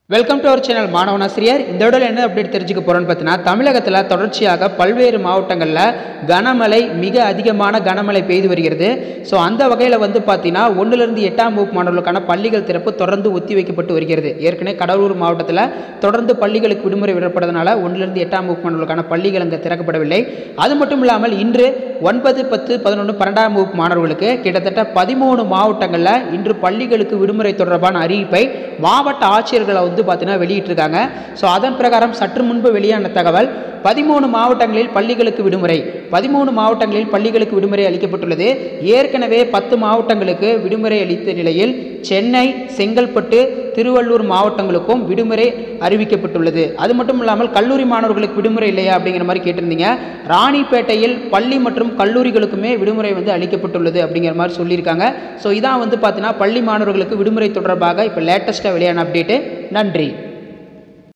welcome to our channel மாணவனாசிரியர் இந்த விடல என்ன அப்டேட் தெரிஞ்சுக்க போகிறோன்னு பார்த்தீங்கன்னா தமிழகத்தில் தொடர்ச்சியாக பல்வேறு மாவட்டங்களில் கனமழை மிக அதிகமான கனமழை பெய்து வருகிறது ஸோ அந்த வகையில் வந்து பார்த்தீங்கன்னா ஒன்றிலிருந்து எட்டாம் வகுப்பு மாணவர்களுக்கான பள்ளிகள் திறப்பு தொடர்ந்து ஒத்தி வைக்கப்பட்டு வருகிறது ஏற்கனவே கடலூர் மாவட்டத்தில் தொடர்ந்து பள்ளிகளுக்கு விடுமுறை விடப்படுறதுனால ஒன்றிலிருந்து எட்டாம் வகுப்பு மாணவர்களுக்கான பள்ளிகள் அங்கே திறக்கப்படவில்லை அது மட்டும் இல்லாமல் இன்று ஒன்பது பத்து பதினொன்று பன்னெண்டாம் வகுப்பு மாணவர்களுக்கு கிட்டத்தட்ட பதிமூணு மாவட்டங்களில் இன்று பள்ளிகளுக்கு விடுமுறை தொடர்பான அறிவிப்பை மாவட்ட ஆட்சியர்களை வந்து பார்த்தீங்கன்னா வெளியிட்டிருக்காங்க ஸோ அதன் பிரகாரம் சற்று முன்பு வெளியான தகவல் பதிமூணு மாவட்டங்களில் பள்ளிகளுக்கு விடுமுறை பதிமூணு மாவட்டங்களில் பள்ளிகளுக்கு விடுமுறை அளிக்கப்பட்டுள்ளது ஏற்கனவே பத்து மாவட்டங்களுக்கு விடுமுறை அளித்த நிலையில் சென்னை செங்கல்பட்டு திருவள்ளூர் மாவட்டங்களுக்கும் விடுமுறை அறிவிக்கப்பட்டுள்ளது அது மட்டும் இல்லாமல் கல்லூரி மாணவர்களுக்கு விடுமுறை இல்லையா அப்படிங்கிற மாதிரி கேட்டிருந்தீங்க ராணிப்பேட்டையில் பள்ளி மற்றும் கல்லூரிகளுக்குமே விடுமுறை வந்து அளிக்கப்பட்டுள்ளது அப்படிங்கிற மாதிரி சொல்லியிருக்காங்க ஸோ இதான் வந்து பார்த்தீங்கன்னா பள்ளி மாணவர்களுக்கு விடுமுறை தொடர்பாக இப்போ லேட்டஸ்ட்டாக வெளியான அப்டேட்டு நன்றி